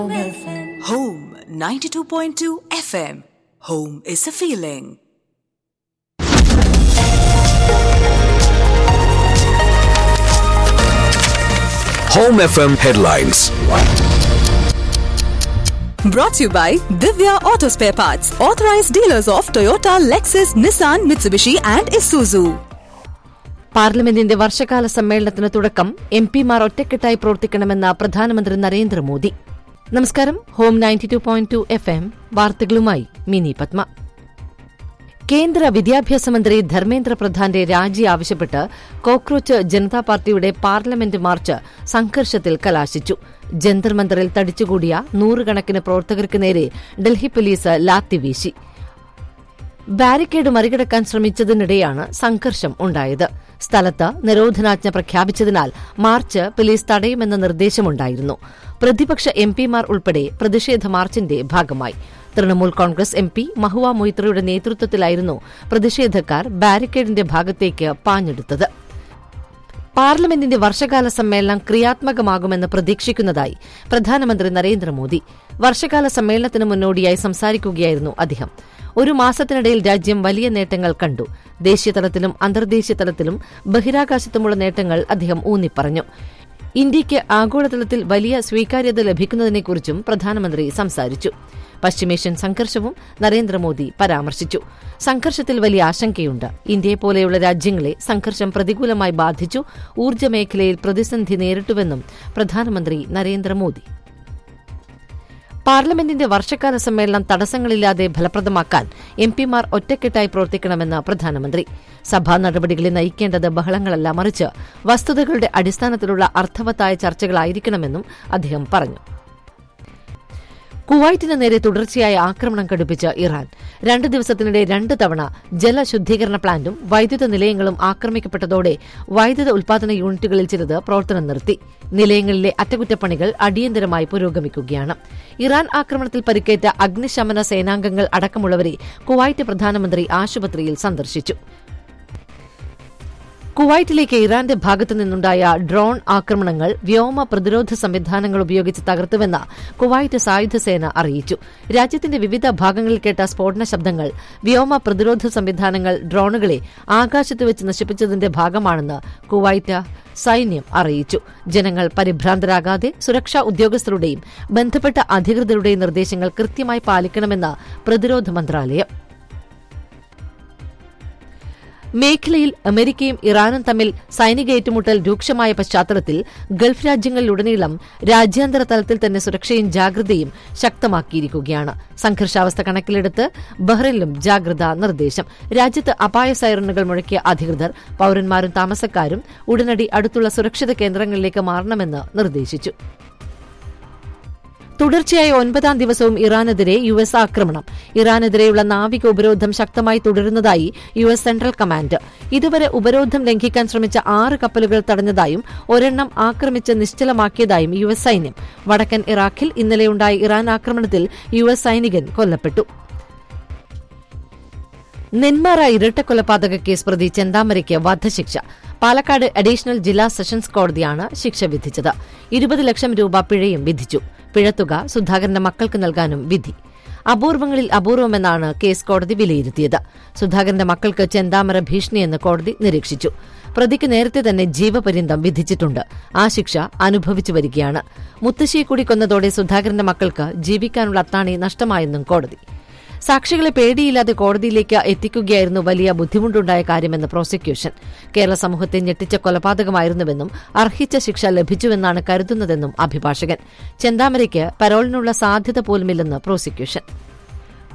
Home 92.2 FM. Home is a feeling. Home FM headlines. Brought to you by Divya Auto Spare Parts, authorized dealers of Toyota, Lexus, Nissan, Mitsubishi, and Isuzu. പാർലമെന്റിന്റെ വർഷകാല സമ്മേളനത്തിന് തുടക്കം M പിമാർ ഒറ്റക്കെട്ടായി പ്രവർത്തിക്കണമെന്ന പ്രധാനമന്ത്രി നരേന്ദ്രമോദി നമസ്കാരം home ninety two point two F M വാർത്തകളുമായി മിനി പത്മ കേന്ദ്ര വിദ്യാഭ്യാസ മന്ത്രി ധർമ്മേന്ദ്ര പ്രധാന്റെ രാജി ആവശ്യപ്പെട്ട് കോക്രോച്ച് ജനതാ പാർട്ടിയുടെ പാർലമെന്റ് മാർച്ച് സംഘർഷത്തിൽ കലാശിച്ചു ജന്തർ മന്ദറിൽ തടിച്ചുകൂടിയ നൂറുകണക്കിന് പ്രവർത്തകർക്ക് നേരെ ഡൽഹി പോലീസ് ലാത്തി വീശി ബാരിക്കേഡ് മറികടക്കാൻ ശ്രമിച്ചതിനിടെയാണ് സംഘർഷം ഉണ്ടായത് സ്ഥലത്ത് നിരോധനാജ്ഞ പ്രഖ്യാപിച്ചതിനാൽ മാർച്ച് പോലീസ് തടയുമെന്ന നിർദ്ദേശമുണ്ടായിരുന്നു പ്രതിപക്ഷ എംപിമാർ ഉൾപ്പെടെ പ്രതിഷേധ മാർച്ചിന്റെ ഭാഗമായി തൃണമൂൽ കോൺഗ്രസ് എം പി മഹുവ മൊയ്ത്രയുടെ നേതൃത്വത്തിലായിരുന്നു പ്രതിഷേധക്കാർ ബാരിക്കേഡിന്റെ ഭാഗത്തേക്ക് പാഞ്ഞെടുത്തത് പാർലമെന്റിന്റെ വർഷകാല സമ്മേളനം ക്രിയാത്മകമാകുമെന്ന് പ്രതീക്ഷിക്കുന്നതായി പ്രധാനമന്ത്രി നരേന്ദ്രമോദി വർഷകാല സമ്മേളനത്തിന് മുന്നോടിയായി സംസാരിക്കുകയായിരുന്നു അദ്ദേഹം ഒരു മാസത്തിനിടയിൽ രാജ്യം വലിയ നേട്ടങ്ങൾ കണ്ടു ദേശീയതലത്തിലും അന്തർദേശീയ തലത്തിലും ബഹിരാകാശത്തുമുള്ള നേട്ടങ്ങൾ അദ്ദേഹം ഊന്നിപ്പറഞ്ഞു ഇന്ത്യയ്ക്ക് ആഗോളതലത്തിൽ വലിയ സ്വീകാര്യത ലഭിക്കുന്നതിനെക്കുറിച്ചും പ്രധാനമന്ത്രി സംസാരിച്ചു പശ്ചിമേഷ്യൻ സംഘർഷവും നരേന്ദ്രമോദി പരാമർശിച്ചു സംഘർഷത്തിൽ വലിയ ആശങ്കയുണ്ട് ഇന്ത്യയെപ്പോലെയുള്ള രാജ്യങ്ങളെ സംഘർഷം പ്രതികൂലമായി ബാധിച്ചു ഊർജ്ജ മേഖലയിൽ പ്രതിസന്ധി നേരിട്ടുവെന്നും പ്രധാനമന്ത്രി നരേന്ദ്രമോദി പാർലമെന്റിന്റെ വർഷകാല സമ്മേളനം തടസ്സങ്ങളില്ലാതെ ഫലപ്രദമാക്കാൻ എംപിമാർ ഒറ്റക്കെട്ടായി പ്രവർത്തിക്കണമെന്ന് പ്രധാനമന്ത്രി സഭാ നടപടികളെ നയിക്കേണ്ടത് ബഹളങ്ങളല്ല മറിച്ച് വസ്തുതകളുടെ അടിസ്ഥാനത്തിലുള്ള അർത്ഥവത്തായ ചർച്ചകളായിരിക്കണമെന്നും അദ്ദേഹം പറഞ്ഞു കുവൈറ്റിന് നേരെ തുടർച്ചയായ ആക്രമണം കടുപ്പിച്ച ഇറാൻ രണ്ട് ദിവസത്തിനിടെ രണ്ട് തവണ ജലശുദ്ധീകരണ പ്ലാന്റും വൈദ്യുത നിലയങ്ങളും ആക്രമിക്കപ്പെട്ടതോടെ വൈദ്യുത ഉൽപാദന യൂണിറ്റുകളിൽ ചിലത് പ്രവർത്തനം നിർത്തി നിലയങ്ങളിലെ അറ്റകുറ്റപ്പണികൾ അടിയന്തരമായി പുരോഗമിക്കുകയാണ് ഇറാൻ ആക്രമണത്തിൽ പരിക്കേറ്റ അഗ്നിശമന സേനാംഗങ്ങൾ അടക്കമുള്ളവരെ കുവൈറ്റ് പ്രധാനമന്ത്രി ആശുപത്രിയിൽ സന്ദർശിച്ചു കുവൈറ്റിലേക്ക് ഇറാന്റെ ഭാഗത്തു നിന്നുണ്ടായ ഡ്രോൺ ആക്രമണങ്ങൾ വ്യോമ പ്രതിരോധ സംവിധാനങ്ങൾ ഉപയോഗിച്ച് തകർത്തുവെന്ന് കുവൈറ്റ് സായുധസേന അറിയിച്ചു രാജ്യത്തിന്റെ വിവിധ ഭാഗങ്ങളിൽ കേട്ട സ്ഫോടന ശബ്ദങ്ങൾ വ്യോമ പ്രതിരോധ സംവിധാനങ്ങൾ ഡ്രോണുകളെ ആകാശത്ത് വെച്ച് നശിപ്പിച്ചതിന്റെ ഭാഗമാണെന്ന് കുവൈറ്റ് സൈന്യം അറിയിച്ചു ജനങ്ങൾ പരിഭ്രാന്തരാകാതെ സുരക്ഷാ ഉദ്യോഗസ്ഥരുടെയും ബന്ധപ്പെട്ട അധികൃതരുടെയും നിർദ്ദേശങ്ങൾ കൃത്യമായി പാലിക്കണമെന്ന് പ്രതിരോധ മന്ത്രാലയം മേഖലയിൽ അമേരിക്കയും ഇറാനും തമ്മിൽ സൈനിക ഏറ്റുമുട്ടൽ രൂക്ഷമായ പശ്ചാത്തലത്തിൽ ഗൾഫ് രാജ്യങ്ങളിലുടനീളം രാജ്യാന്തര തലത്തിൽ തന്നെ സുരക്ഷയും ജാഗ്രതയും ശക്തമാക്കിയിരിക്കുകയാണ് സംഘർഷാവസ്ഥ കണക്കിലെടുത്ത് ബഹ്റൈനിലും ജാഗ്രതാ നിർദ്ദേശം രാജ്യത്ത് അപായ സൈറണുകൾ മുഴക്കിയ അധികൃതർ പൌരന്മാരും താമസക്കാരും ഉടനടി അടുത്തുള്ള സുരക്ഷിത കേന്ദ്രങ്ങളിലേക്ക് മാറണമെന്ന് നിർദ്ദേശിച്ചു തുടർച്ചയായ ഒൻപതാം ദിവസവും ഇറാനെതിരെ യു എസ് ആക്രമണം ഇറാനെതിരെയുള്ള നാവിക ഉപരോധം ശക്തമായി തുടരുന്നതായി യു എസ് സെൻട്രൽ കമാൻഡ് ഇതുവരെ ഉപരോധം ലംഘിക്കാൻ ശ്രമിച്ച ആറ് കപ്പലുകൾ തടഞ്ഞതായും ഒരെണ്ണം ആക്രമിച്ച് നിശ്ചലമാക്കിയതായും യു എസ് സൈന്യം വടക്കൻ ഇറാഖിൽ ഇന്നലെയുണ്ടായ ഇറാൻ ആക്രമണത്തിൽ യു എസ് സൈനികൻ കൊല്ലപ്പെട്ടു നെന്മാറ ഇരട്ടക്കൊലപാതക കേസ് പ്രതി ചെന്താമരയ്ക്ക് വധശിക്ഷ പാലക്കാട് അഡീഷണൽ ജില്ലാ സെഷൻസ് കോടതിയാണ് ശിക്ഷ വിധിച്ചത് ഇരുപത് ലക്ഷം രൂപ പിഴയും വിധിച്ചു പിഴത്തുക സുധാകരന്റെ മക്കൾക്ക് നൽകാനും വിധി അപൂർവങ്ങളിൽ അപൂർവമെന്നാണ് കേസ് കോടതി വിലയിരുത്തിയത് സുധാകരന്റെ മക്കൾക്ക് ചെന്താമര ഭീഷണിയെന്ന് കോടതി നിരീക്ഷിച്ചു പ്രതിക്ക് നേരത്തെ തന്നെ ജീവപര്യന്തം വിധിച്ചിട്ടുണ്ട് ആ ശിക്ഷ അനുഭവിച്ചു വരികയാണ് മുത്തശ്ശിയെ കൂടി കൊന്നതോടെ സുധാകരന്റെ മക്കൾക്ക് ജീവിക്കാനുള്ള അത്താണി നഷ്ടമായെന്നും കോടതി സാക്ഷികളെ പേടിയില്ലാതെ കോടതിയിലേക്ക് എത്തിക്കുകയായിരുന്നു വലിയ ബുദ്ധിമുട്ടുണ്ടായ കാര്യമെന്ന് പ്രോസിക്യൂഷൻ കേരള സമൂഹത്തെ ഞെട്ടിച്ച കൊലപാതകമായിരുന്നുവെന്നും അർഹിച്ച ശിക്ഷ ലഭിച്ചുവെന്നാണ് കരുതുന്നതെന്നും അഭിഭാഷകൻ ചെന്താമരയ്ക്ക് പരോളിനുള്ള സാധ്യത പോലുമില്ലെന്ന് പ്രോസിക്യൂഷൻ